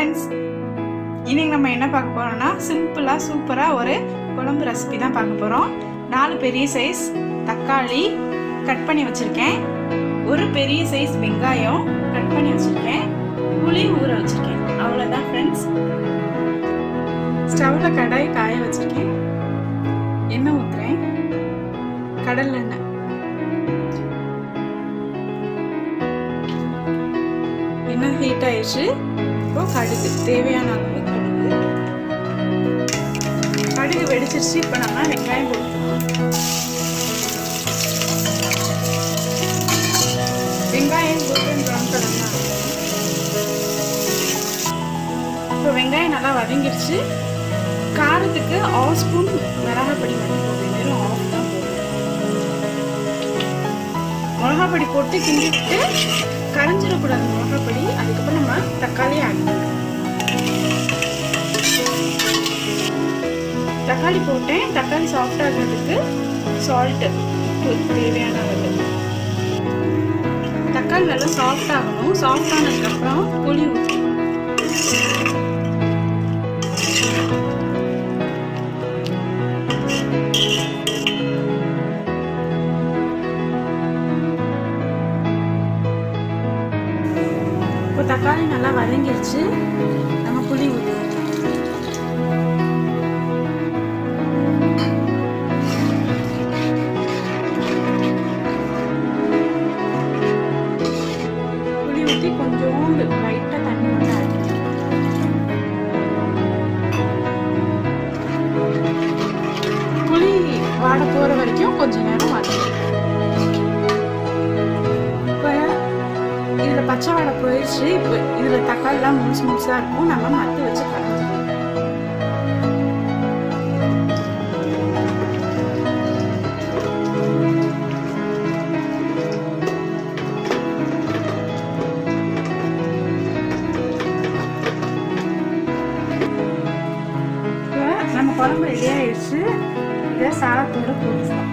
friends இன்னைக்கு நம்ம என்ன பார்க்க போறோம்னா சிம்பிளாக சூப்பராக ஒரு குழம்பு ரெசிபி தான் பார்க்க போகிறோம் நாலு பெரிய சைஸ் தக்காளி கட் பண்ணி வச்சுருக்கேன் ஒரு பெரிய சைஸ் வெங்காயம் கட் பண்ணி வச்சுருக்கேன் புளி ஊற வச்சுருக்கேன் அவ்வளோதான் ஃப்ரெண்ட்ஸ் ஸ்டவ்வில் கடாய் காய வச்சுருக்கேன் எண்ணெய் ஊற்றுறேன் கடல் எண்ணெய் எண்ணெய் ஹீட் ஆயிடுச்சு இப்போ கடுகு தேவையான அளவு கடுகு கடுகு வெடிச்சிருச்சு இப்போ நம்ம வெங்காயம் போட்டுக்கலாம் வெங்காயம் கோல்டன் ப்ரௌன் கலர் தான் இப்போ வெங்காயம் நல்லா வதங்கிருச்சு காரத்துக்கு ஆஃப் ஸ்பூன் மிளகாப்பொடி மட்டும் போடுறேன் வெறும் ஆஃப் தான் போடுறேன் மிளகாப்பொடி போட்டு கிண்டி விட்டு கரைஞ்சிடக்கூடாது மிளகாப்பொடி அதுக்கப்புறம் நம்ம தக்காளி ஆட் பண்ணணும் தக்காளி போட்டேன் தக்காளி சாஃப்ட் ஆகிறதுக்கு சால்ட்டு உப்பு தேவையான அளவு தக்காளி நல்லா சாஃப்ட் ஆகணும் சாஃப்ட் ஆனதுக்கப்புறம் புளி ஊற்றி இப்போ தக்காளி நல்லா வதங்கிருச்சு நம்ம புளி ஊற்றி புளி ஊற்றி கொஞ்சோண்டு லைட்டாக தண்ணி வந்து ஆட் புளி வாட போகிற வரைக்கும் கொஞ்ச நேரம் வதக்கும் இப்போ இதில் பச்சை வாடை போயிடுச்சு இப்போ இதில் தக்காளிலாம் முழுசு முழுசாக இருக்கும் நம்ம மத்து வச்சு கலந்துக்கலாம் இப்போ நம்ம குழம்பு ரெடி ஆயிடுச்சு இதை சாதத்தோட போட்டுக்கலாம்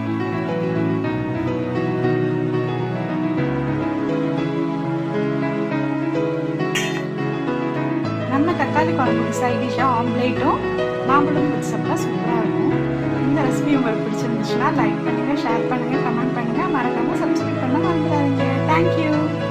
நம்ம தக்காளி குழம்புக்கு சைட் டிஷ்ஷாக ஆம்லேட்டும் மாம்பழம் வச்சு சாப்பிட்டா சூப்பராக இருக்கும் இந்த ரெசிபி உங்களுக்கு பிடிச்சிருந்துச்சுன்னா லைக் பண்ணுங்கள் ஷேர் பண்ணுங்கள் கமெண்ட் பண்ணுங்கள் மறக்காமல் சப்ஸ்கிரைப் பண்ண மறந்துடாதீங்க தேங்க்யூ